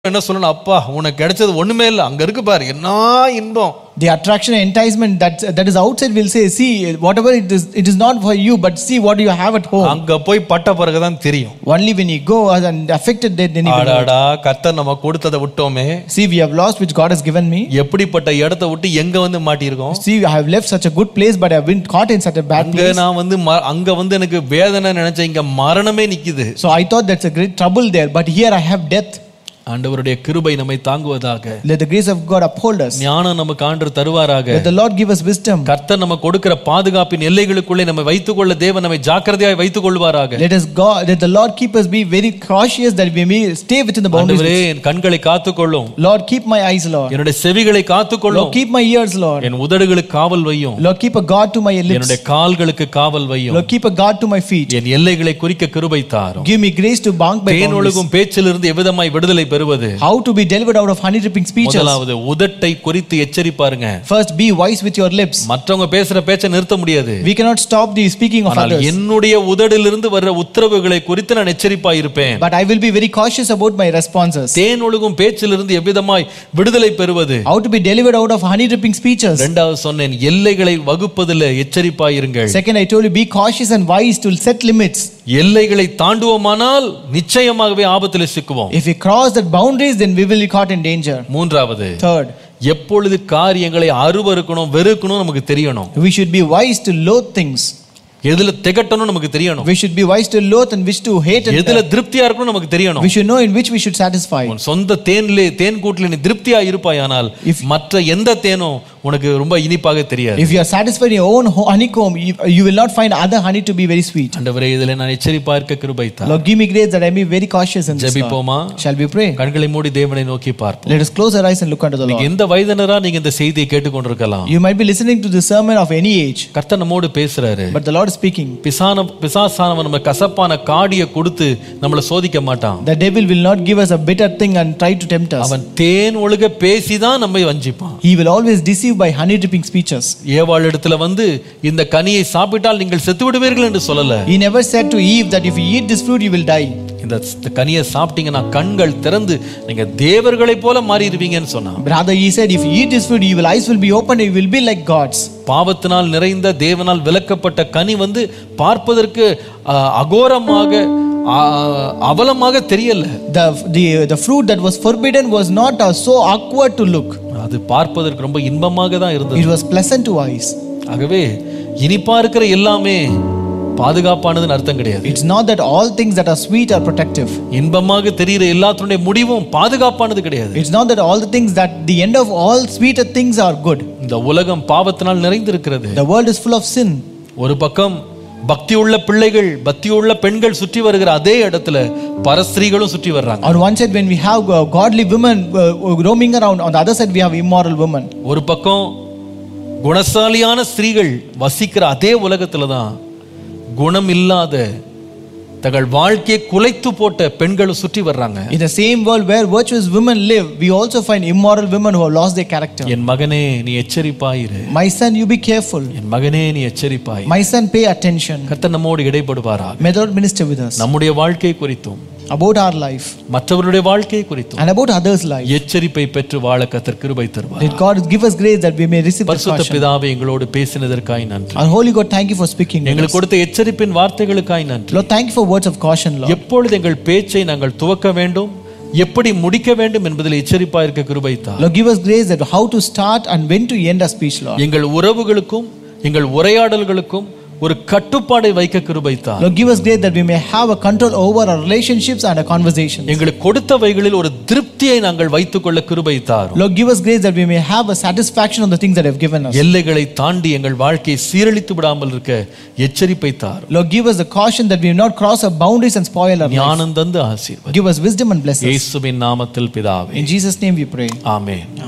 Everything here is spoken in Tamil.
என்ன சொல்லணும் அப்பா உனக்கு கிடைச்சது ஒண்ணுமே இல்லை அங்க இருக்கு பாரு என்ன இன்பம் The attraction and enticement that, that is outside will say, see, whatever it is, it is not for you, but see what you have at home. அங்க போய் பட்ட பிறகுதான் தெரியும் Only when you go and affected that, then you will know. ஆடாடா கர்த்தர் நம்ம கொடுத்ததை விட்டோமே See, we have lost which God has given me. எப்படிப்பட்ட இடத்த விட்டு எங்க வந்து மாட்டியிருக்கோம் See, I have left such a good place, but I have been caught in such a bad அங்க place. நான் வந்து ம- அங்க வந்து எனக்கு வேதனை நினைச்சேன் இங்க மரணமே நிக்குது So I thought that's a great trouble there, but here I have death. ஆண்டவருடைய கிருபை நம்மை தாங்குவதாக Let the grace of God uphold us. ஞானம் நமக்கு ஆண்டு தருவாராக Let the Lord give us wisdom. கர்த்தர் நம்ம கொடுக்கிற பாதுகாப்பின் எல்லைகளுக்குள்ளே நம்ம வைத்துக்கொள்ள தேவன் நம்மை ஜாக்கிரதையாய் வைத்துக் கொள்வாராக Let us God, let the Lord keep us be very cautious that we may stay within the boundaries. ஆண்டவரே என் கண்களை காத்துக்கொள்ளும் Lord, keep my eyes, Lord. என்னுடைய செவிகளை காத்துக்கொள்ளும் Lord, keep my ears, Lord. என் உதடுகளுக்கு காவல் வையும் Lord, keep a guard to my lips. என்னுடைய கால்களுக்கு காவல் வையும் Lord, keep a guard to my feet. என் எல்லைகளை குறிக்க கிருபை தாரும் Give me grace to bank by than boundaries. ஒழுகும் பேச்சிலிருந்து எவ்விதமாய் விடுதலை பெறுவது How to be delivered out of honey dripping speeches. முதலாவது உதட்டை குறித்து எச்சரிப்பாருங்க First, be wise with your lips. மற்றவங்க பேசுற பேச்சை நிறுத்த முடியாது We cannot stop the speaking of ஆனால் others. என்னுடைய உதடிலிருந்து வர்ற உத்தரவுகளை குறித்து நான் எச்சரிப்பா இருப்பேன் But I will be very cautious about my responses. தேன் ஒழுகும் பேச்சிலிருந்து எவ்விதமாய் விடுதலை பெறுவது How to be delivered out of honey dripping speeches. இரண்டாவது சொன்னேன் எல்லைகளை வகுப்பதில் எச்சரிப்பாயிருங்கள் Second, I told you, be cautious and wise to set limits. எல்லைகளை தாண்டுவோமானால் நிச்சயமாகவே ஆபத்தில் சிக்குவோம் If we cross that boundaries, then we will be caught in danger. மூன்றாவது Third, எப்பொழுது காரியங்களை அருவருக்கணும் வெறுக்கணும் நமக்கு தெரியணும் we should be wise to loathe things. எதுல திகட்டணும் நமக்கு தெரியணும் We should be wise to loathe and wish to hate and எதுல திருப்தியா இருக்கணும் நமக்கு தெரியணும் we should know in which we should satisfy. உன் சொந்த தேன்லே தேன் கூட்டில் நீ திருப்தியா இருப்பாயானால் மற்ற எந்த தேனும் உனக்கு ரொம்ப இனிப்பாக தெரியாது If you are satisfied in your own ho- honeycomb, you, you will not find other honey to be very sweet. ஆண்டவரே இதில் நான் எச்சரிப்பா இருக்க கிருபைத்தா Lord, give me grace that I may be very cautious in this. Lord. ஜெபிப்போமா Shall we pray? கண்களை மூடி தேவனை நோக்கி பார்ப்போம் Let us close our eyes and look unto the நீங்க Lord. எந்த வயதினரா நீங்க இந்த செய்தியை கேட்டுக்கொண்டிருக்கலாம் You might be listening to the sermon of any age, கர்த்தர் நம்மோடு பேசுறாரு but the Lord is speaking. பிசான பிசாசானவன் நம்ம கசப்பான காடியை கொடுத்து நம்மளை சோதிக்க மாட்டான் The devil will not give us a bitter thing and try to tempt us. அவன் தேன் ஒழுக பேசிதான் நம்மை வஞ்சிப்பான் He will always deceive by honey dripping speeches. ஏவாள் இடத்துல வந்து இந்த கனியை சாப்பிட்டால் நீங்கள் செத்து விடுவீர்கள் என்று சொல்லல He never said to Eve that if you eat this fruit, you will die. இந்த கனியை சாப்பிட்டீங்கன்னா கண்கள் திறந்து நீங்க தேவர்களைப் போல மாறிடுவீங்கன்னு சொன்னான் Rather, he said, if you eat this fruit, your eyes will be opened, you will be like gods. பாவத்தினால் நிறைந்த தேவனால் விலக்கப்பட்ட கனி வந்து பார்ப்பதற்கு ஆ, அகோரமாக ஆ, அவலமாக தெரியல The, the, the fruit that was forbidden was not uh, so awkward to look. அது பார்ப்பதற்கு ரொம்ப இன்பமாக தான் இருந்தது It was pleasant to eyes. ஆகவே இனிப்பா இருக்கிற எல்லாமே பாதுகாப்பானதுன்னு அர்த்தம் கிடையாது It's not that all things that are sweet are protective. இன்பமாக தெரிகிற எல்லாத்தினுடைய முடிவும் பாதுகாப்பானது கிடையாது It's not that all the things that the end of all sweeter things are good. இந்த உலகம் பாவத்தினால் நிறைந்திருக்கிறது The world is full of sin. ஒரு பக்கம் பக்தி உள்ள பிள்ளைகள் பக்தி உள்ள பெண்கள் சுற்றி வருகிற அதே இடத்துல பரஸ்திரீகளும் சுற்றி வர்றாங்க On one side, when we have uh, godly women uh, roaming around, on the other side, we have immoral women. ஒரு பக்கம் குணசாலியான ஸ்திரீகள் வசிக்கிற அதே உலகத்துல தான் குணம் இல்லாத தங்கள் வாழ்க்கையை குலைத்து போட்ட பெண்களும் சுற்றி வர்றாங்க In the same world where virtuous women live, we also find immoral women who have lost their character. என் மகனே நீ எச்சரிப்பாயிரு My son, you be careful. என் மகனே நீ எச்சரிப்பாய் My son, pay attention. கர்த்தர் நம்மோடு இடைப்படுவாராக May the Lord minister with us நம்முடைய வாழ்க்கை குறித்தும் about our life மற்றவருடைய வாழ்க்கை குறித்தும் and about others' life. எச்சரிப்பை பெற்று வாழ கர்த்தர் கிருபை தருவார் Let God give us grace that we may receive the பரிசுத்த caution. பிதாவை எங்களோடு பேசினதற்காய் நன்றி Our holy God, thank you for speaking. to us. எங்களுக்கு கொடுத்த எச்சரிப்பின் வார்த்தைகளுக்காய் நன்றி Lord, thank you for words of caution, Lord. எப்பொழுது எங்கள் பேச்சை நாங்கள் துவக்க வேண்டும் எப்படி முடிக்க வேண்டும் என்பதில் எச்சரிப்பா இருக்க கிருபைத்தா Lord, give us grace that how to start and when to end our speech, Lord. எங்கள் உறவுகளுக்கும் எங்கள் உரையாடல்களுக்கும் ஒரு கட்டுப்பாடை வைக்க கிருபைத்தா Lord, give us grace that we may have a control over our relationships and our conversations. எங்களுக்கு கொடுத்தவைகளில் ஒரு திருப்தியை நாங்கள் வைத்துக்கொள்ள கிருபைத்தாரும் Lord, give us grace that we may have a satisfaction on the things that you have given us. எல்லைகளை தாண்டி எங்கள் வாழ்க்கையை சீரழித்து விடாமல் இருக்க எச்சரிப்பை தாரும் Lord, give us the caution that we will not cross our boundaries and spoil our life. ஞானம் தந்து ஆசீர்வதி Give us wisdom and bless us. இயேசுவின் நாமத்தில் பிதாவே In Jesus' name we pray. Amen